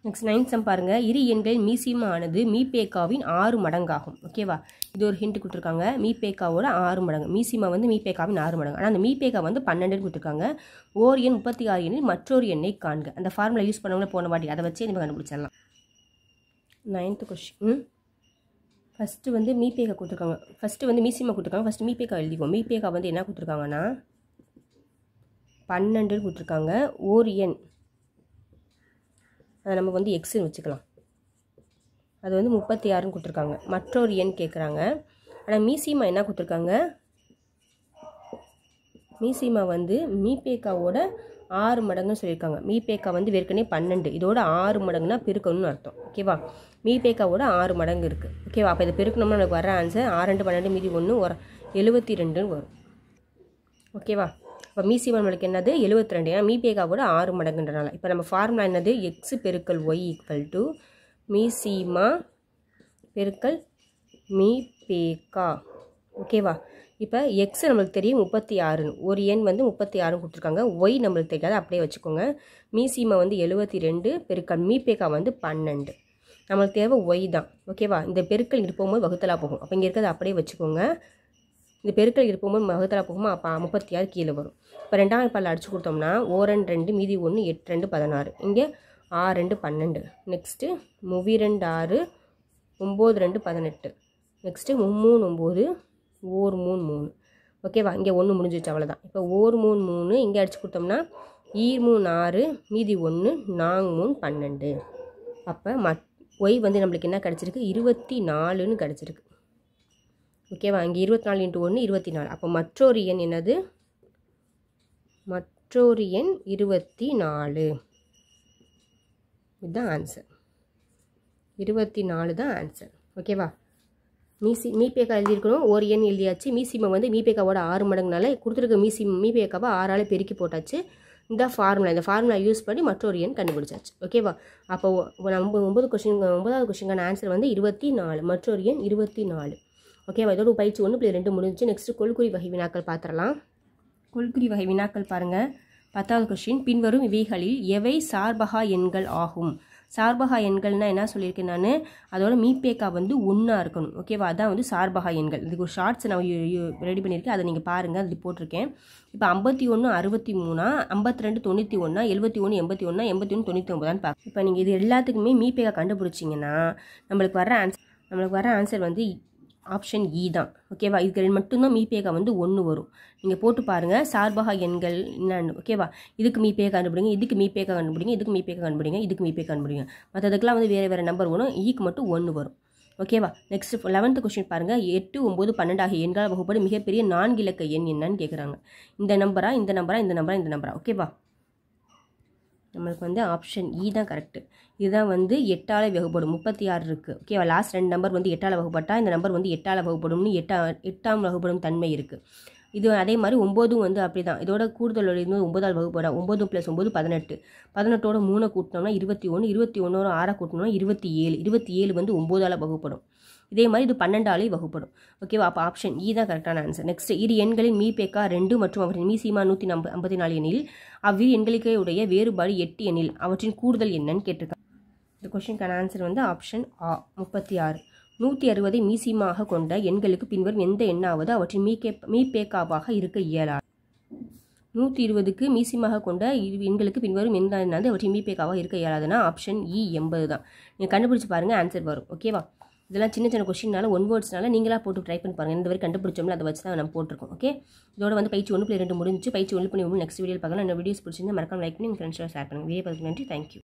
next ninth some பாருங்கள் இரு எண்களின் மீசிமா ஆனது மீபேக்காவின் ஆறு மடங்காகும் ஓகேவா இது ஒரு ஹிண்ட் கொடுத்துருக்காங்க மீபேக்காவோட ஆறு மடங்கு மீசிமா வந்து மீபேக்காவின் ஆறு மடங்கு ஆனால் அந்த மீபேக்கா வந்து பன்னெண்டுன்னு கொடுத்துருக்காங்க ஓர் எண் முப்பத்தி ஆறு எண்ணில் மற்றொரு எண்ணை காண்க அந்த ஃபார்முலா யூஸ் பண்ணவங்கள போன வாட்டி அதை வச்சே நம்ம கண்டுபிடிச்சிடலாம் நைன்த்து கொஸ்டின் ஃபஸ்ட்டு வந்து மீபேக்கா கொடுத்துருக்காங்க ஃபஸ்ட்டு வந்து மீசிமா கொடுத்துருக்காங்க ஃபஸ்ட்டு மீபேக்கா எழுதிக்குவோம் மீபேக்கா வந்து என்ன கொடுத்துருக்காங்கன்னா பன்னெண்டுன்னு கொடுத்துருக்காங்க ஓர் எண் அதை நம்ம வந்து எக்ஸ்னு வச்சுக்கலாம் அது வந்து முப்பத்தி ஆறுன்னு கொடுத்துருக்காங்க மற்றொரு எண் கேட்குறாங்க ஆனால் மீசிமா என்ன கொடுத்துருக்காங்க மீசிமா வந்து மீபேக்காவோட ஆறு மடங்குன்னு சொல்லியிருக்காங்க மீபேக்கா வந்து ஏற்கனவே பன்னெண்டு இதோட ஆறு மடங்குனா பெருக்கணும்னு அர்த்தம் ஓகேவா மீபேக்காவோட ஆறு மடங்கு இருக்குது ஓகேவா அப்போ இதை பெருக்கணும்னா நமக்கு வர ஆன்சர் ஆறு ரெண்டு பன்னெண்டு மீதி ஒன்று ஒரு எழுபத்தி ரெண்டுன்னு வரும் ஓகேவா இப்போ மீசிமா நம்மளுக்கு என்னது எழுபத்தி ரெண்டு ஏன்னா மீபேக்காவோட ஆறு மடங்குன்றனால இப்போ நம்ம ஃபார்முலா என்னது எக்ஸ் பெருக்கல் ஒய் ஈக்குவல் டு மீசிமா பெருக்கல் மீபேக்கா ஓகேவா இப்போ எக்ஸ் நம்மளுக்கு தெரியும் முப்பத்தி ஆறுன்னு ஒரு எண் வந்து முப்பத்தி ஆறுன்னு கொடுத்துருக்காங்க ஒய் நம்மளுக்கு தெரியாது அப்படியே வச்சுக்கோங்க மீசிமா வந்து எழுபத்தி ரெண்டு பெருக்கல் மீபேக்கா வந்து பன்னெண்டு நம்மளுக்கு தேவை ஒய் தான் ஓகேவா இந்த பெருக்கல் இங்கே போகும்போது வகுத்தலாக போகும் அப்போ இங்கே இருக்கிறத அப்படியே வச்சுக்கோங்க இந்த பெருக்கல் இருப்போம்போது வகுத்தலாக போகுமா அப்போ முப்பத்தி ஆறு கீழே வரும் இப்போ ரெண்டாம் பால் அடிச்சு கொடுத்தோம்னா ஓரன் ரெண்டு மீதி ஒன்று எட்டு ரெண்டு பதினாறு இங்கே ஆறு ரெண்டு பன்னெண்டு நெக்ஸ்ட்டு முவி ரெண்டு ஆறு ஒம்பது ரெண்டு பதினெட்டு நெக்ஸ்ட்டு மும்மூணு ஒம்பது ஓர் மூணு மூணு ஓகேவா இங்கே ஒன்று முடிஞ்சிச்சு அவ்வளோதான் இப்போ ஓர் மூணு மூணு இங்கே அடிச்சு கொடுத்தோம்னா ஈர் மூணு ஆறு மீதி ஒன்று நாங் மூணு பன்னெண்டு அப்போ மத் ஒய் வந்து நம்மளுக்கு என்ன கிடச்சிருக்கு இருபத்தி நாலுன்னு கிடச்சிருக்கு ஓகேவா இங்கே இருபத்தி நாலு இன்ட்டு ஒன்று இருபத்தி நாலு அப்போ மற்றொரு எண் என்னது மற்றொரு எண் இருபத்தி நாலு இதுதான் ஆன்சர் இருபத்தி நாலு தான் ஆன்சர் ஓகேவா மீசி மீபேக்கா எழுதியிருக்கணும் ஒரு எண் எழுதியாச்சு மீசிமை வந்து மீபேக்காவோட ஆறு மடங்குனால கொடுத்துருக்க மீசி மீபேக்காவை ஆறால் பெருக்கி போட்டாச்சு இந்த ஃபார்முலா இந்த ஃபார்முலா யூஸ் பண்ணி மற்றொரு எண் கண்டுபிடிச்சாச்சு ஓகேவா அப்போ நம்ம ஒன்பது கொஸ்டின் ஒன்பதாவது கொஸ்டினுக்கான ஆன்சர் வந்து இருபத்தி நாலு மற்றொரு எண் இருபத்தி நாலு ஓகேவா இதோட பயிற்சி ஒன்று புள்ளி ரெண்டு முடிஞ்சு நெக்ஸ்ட்டு கொள்குறி வகை வினாக்கள் பார்த்துடலாம் கொள்குறி வகை வினாக்கள் பாருங்கள் பத்தாவது கொஸ்டின் பின்வரும் இவைகளில் எவை சார்பகா எண்கள் ஆகும் சார்பகா எண்கள்னால் என்ன சொல்லியிருக்கேன் நான் அதோட மீபேக்கா வந்து ஒன்றா இருக்கணும் ஓகேவா அதான் வந்து சார்பகா எண்கள் இதுக்கு ஒரு ஷார்ட்ஸ் நான் ரெடி பண்ணியிருக்கேன் அதை நீங்கள் பாருங்கள் அது போட்டிருக்கேன் இப்போ ஐம்பத்தி ஒன்று அறுபத்தி மூணா ஐம்பத்தி ரெண்டு தொண்ணூற்றி ஒன்றா எழுபத்தி ஒன்று எண்பத்தி ஒன்றா எண்பத்தி ஒன்று தொண்ணூற்றி ஒன்பதான்னு பார்க்க இப்போ நீங்கள் இது எல்லாத்துக்குமே மீபேக்கா கண்டுபிடிச்சிங்கன்னா நம்மளுக்கு வர ஆன்சர் நம்மளுக்கு வர ஆன்சர் வந்து ஆப்ஷன் இ தான் ஓகேவா இதுக்கு மட்டும்தான் மீபேக்கா வந்து ஒன்று வரும் நீங்கள் போட்டு பாருங்கள் சார்பகா எண்கள் என்னன்னு ஓகேவா இதுக்கு மீபேக்கா கண்டுபிடிங்க இதுக்கு மீபேக்கா கண்டுபிடிங்க இதுக்கு மீபேக்கா கண்டுபிடிங்க இதுக்கு மீபேக்கா கண்டுபிடிங்க மற்றதுக்கெல்லாம் வந்து வேறு வேறு நம்பர் வரும் ஈக்கு மட்டும் ஒன்று வரும் ஓகேவா நெக்ஸ்ட் லெவன்த்து கொஸ்டின் பாருங்கள் எட்டு ஒம்பது பன்னெண்டு ஆகிய எண்களால் வகுப்படும் மிகப்பெரிய நான்கு இலக்க எண் என்னன்னு கேட்குறாங்க இந்த நம்பரா இந்த நம்பரா இந்த நம்பரா இந்த நம்பரா ஓகேவா நம்மளுக்கு வந்து ஆப்ஷன் இ தான் கரெக்டு இதுதான் வந்து எட்டால் வகுப்படும் முப்பத்தி ஆறு இருக்குது ஓகேவா லாஸ்ட் ரெண்டு நம்பர் வந்து எட்டால் வகுப்பட்டா இந்த நம்பர் வந்து எட்டால் வகுப்படும்னு எட்டா எட்டாம் வகுப்படும் தன்மை இருக்குது இது அதே மாதிரி ஒம்போதும் வந்து அப்படி தான் இதோட கூடுதல் இருந்து ஒன்பதால் வகுப்படா ஒம்பது ப்ளஸ் ஒம்பது பதினெட்டு பதினெட்டோட மூணை கூட்டினோம்னா இருபத்தி ஒன்று இருபத்தி ஒன்றோட ஆறை கூட்டினோம்னா இருபத்தி ஏழு இருபத்தி ஏழு வந்து ஒம்போதால் வகுப்படும் இதே மாதிரி இது பன்னெண்டாலே வகுப்படும் ஓகேவா அப்போ ஆப்ஷன் இ தான் கரெக்டான ஆன்சர் நெக்ஸ்ட் இரு எண்களின் மீபேக்கா ரெண்டு மற்றும் அவற்றின் மீசிமா நூற்றி நம்ப ஐம்பத்தி நாலு எண்ணில் அவ்விரு எண்களுக்கே உடைய வேறுபாடு எட்டு எண்ணில் அவற்றின் கூடுதல் என்னன்னு கேட்டிருக்காங்க இந்த கொஸ்டினுக்கான ஆன்சர் வந்து ஆப்ஷன் ஆ முப்பத்தி ஆறு நூற்றி அறுபதை மீசிமாக கொண்ட எண்களுக்கு பின்வரும் எந்த எண்ணாவது அவற்றின் மீகே மீபேக்காவாக இருக்க இயலாது நூற்றி இருபதுக்கு மீசிமாக கொண்ட இரு எண்களுக்கு பின்வரும் எந்த எண்ணாவது அவற்றின் மீபேக்காவாக இருக்க இயலாதுன்னா ஆப்ஷன் இ எண்பது தான் நீங்கள் கண்டுபிடிச்சு பாருங்கள் ஆன்சர் வரும் ஓகேவா இதெல்லாம் சின்ன சின்ன கொஸ்டினால ஒன் வேர்ட்ஸ்னால நீங்களாக போட்டு ட்ரை பண்ணி பாருங்கள் இந்த வரை கண்டுபிடிச்சோம்ல அதை வச்சு தான் நம்ம போட்டிருக்கோம் ஓகே இதோட வந்து பயிற்சி ஒன்று பிள்ளை ரெண்டு முடிஞ்சு பயிற்சி ஒன்று பண்ணி நெக்ஸ்ட் வீடியோ பார்க்கலாம் இந்த வீடியோஸ் பிடிச்சிருந்தா மறக்காம லைக் பண்ணி உங்கள் ஃப்ரெண்ட்ஸோட ஷேர் பண்ணுங்கள் வீடியோ பார்த்து நன்றி தேங்க்யூ